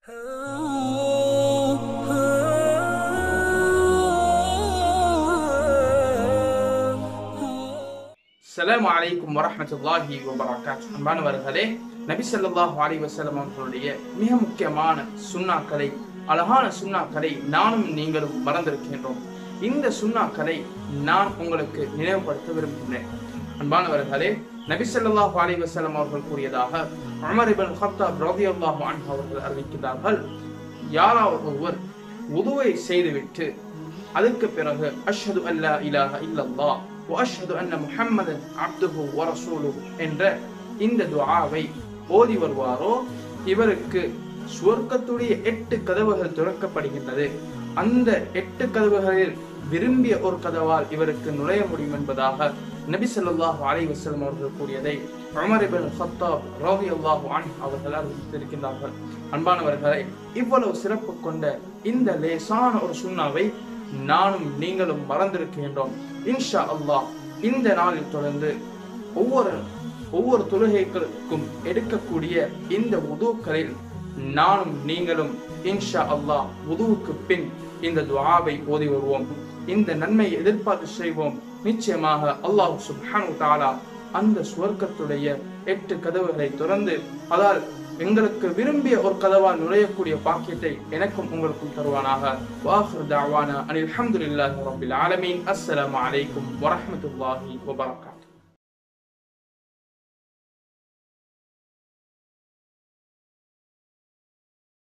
அஸ்ஸலாமு அலைக்கும் வரஹ்மத்துல்லாஹி வபரகாத்துஹு அன்பானவர்களே நபி ஸல்லல்லாஹு அலைஹி வஸல்லம் அவர்களுடைய மிக முக்கியமான சுன்னாக்களை அழகான சுன்னாக்களை நானும் நீங்களும் மறந்திருக்கின்றோம் இந்த சுன்னாக்களை நான் உங்களுக்கு நினைவுபடுத்த விரும்புகிறேன் அன்பானவர்களே நபி ஸல்லல்லாஹு அலைஹி வஸல்லம் அவர்கள் கூறியதாக உமர் இப்னு கத்தாப் ரலியல்லாஹு அன்ஹு அவர்கள் அறிவிக்கிறார்கள் யாராவது ஒருவர் உதுவை செய்துவிட்டு அதுக்கு பிறகு அஷ்ஹது அல்லா இலாஹ இல்லல்லாஹ் وأشهد أن محمدا عبده ورسوله என்ற இந்த துஆவை ஓதி வருவாரோ இவருக்கு சுவர்க்கத்துடைய எட்டு கதவுகள் திறக்கப்படுகின்றது அந்த எட்டு கதவுகளில் விரும்பிய ஒரு கதவால் இவருக்கு நுழைய முடியும் என்பதாக நபி ஸல்லல்லாஹு அலைஹி வஸல்லம் அவர்கள் கூறியதை உமர் இப்னு கத்தாப் ரலியல்லாஹு அன்ஹு அவர்கள் அறிவித்திருக்கின்றார்கள் அன்பானவர்களே இவ்வளவு சிறப்பு கொண்ட இந்த லேசான ஒரு சுண்ணாவை நானும் நீங்களும் மறந்திருக்கின்றோம் இன்ஷா அல்லாஹ் இந்த நாளில் தொடர்ந்து ஒவ்வொரு ஒவ்வொரு தொழுகைகளுக்கும் எடுக்கக்கூடிய இந்த உதுக்களில் நானும் நீங்களும் இன்ஷா அல்லாஹ் உதுவுக்கு பின் இந்த துஆவை ஓதி வருவோம் இந்த நன்மையை எதிர்பார்த்து செய்வோம் நிச்சயமாக அல்லாஹ் சுப்ஹானு தாலா அந்த சுவர்க்கத்துடைய எட்டு கதவுகளை திறந்து அதால் எங்களுக்கு விரும்பிய ஒரு கதவால் நுழையக்கூடிய பாக்கியத்தை எனக்கும் உங்களுக்கும் தருவானாக வாஹர் தாவானா அனில் அல்ஹம்துலில்லாஹி ரப்பில் ஆலமீன் அஸ்ஸலாமு அலைக்கும் வரஹ்மத்துல்லாஹி வபரகாத்துஹு